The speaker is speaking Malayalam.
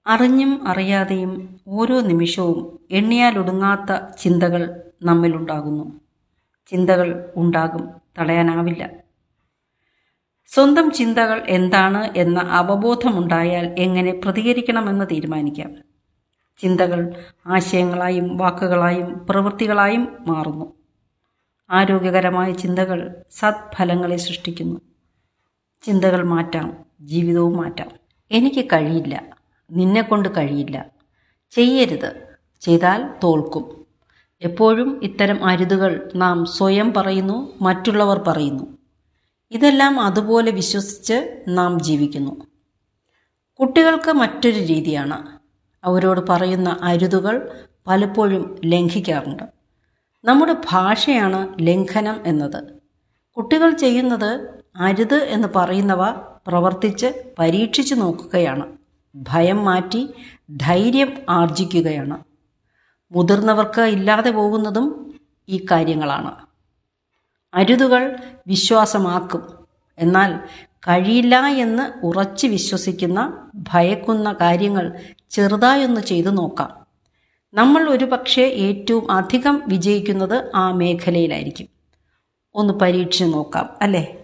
അറിഞ്ഞും അറിയാതെയും ഓരോ നിമിഷവും എണ്ണിയാലൊടുങ്ങാത്ത ചിന്തകൾ നമ്മിലുണ്ടാകുന്നു ചിന്തകൾ ഉണ്ടാകും തടയാനാവില്ല സ്വന്തം ചിന്തകൾ എന്താണ് എന്ന അവബോധമുണ്ടായാൽ എങ്ങനെ പ്രതികരിക്കണമെന്ന് തീരുമാനിക്കാം ചിന്തകൾ ആശയങ്ങളായും വാക്കുകളായും പ്രവൃത്തികളായും മാറുന്നു ആരോഗ്യകരമായ ചിന്തകൾ സത്ഫലങ്ങളെ സൃഷ്ടിക്കുന്നു ചിന്തകൾ മാറ്റാം ജീവിതവും മാറ്റാം എനിക്ക് കഴിയില്ല നിന്നെക്കൊണ്ട് കഴിയില്ല ചെയ്യരുത് ചെയ്താൽ തോൽക്കും എപ്പോഴും ഇത്തരം അരുതുകൾ നാം സ്വയം പറയുന്നു മറ്റുള്ളവർ പറയുന്നു ഇതെല്ലാം അതുപോലെ വിശ്വസിച്ച് നാം ജീവിക്കുന്നു കുട്ടികൾക്ക് മറ്റൊരു രീതിയാണ് അവരോട് പറയുന്ന അരുതുകൾ പലപ്പോഴും ലംഘിക്കാറുണ്ട് നമ്മുടെ ഭാഷയാണ് ലംഘനം എന്നത് കുട്ടികൾ ചെയ്യുന്നത് അരുത് എന്ന് പറയുന്നവ പ്രവർത്തിച്ച് പരീക്ഷിച്ചു നോക്കുകയാണ് ഭയം മാറ്റി ധൈര്യം ആർജിക്കുകയാണ് മുതിർന്നവർക്ക് ഇല്ലാതെ പോകുന്നതും ഈ കാര്യങ്ങളാണ് അരുതുകൾ വിശ്വാസമാക്കും എന്നാൽ കഴിയില്ല എന്ന് ഉറച്ചു വിശ്വസിക്കുന്ന ഭയക്കുന്ന കാര്യങ്ങൾ ചെറുതായൊന്ന് ചെയ്തു നോക്കാം നമ്മൾ ഒരുപക്ഷെ ഏറ്റവും അധികം വിജയിക്കുന്നത് ആ മേഖലയിലായിരിക്കും ഒന്ന് പരീക്ഷിച്ച് നോക്കാം അല്ലേ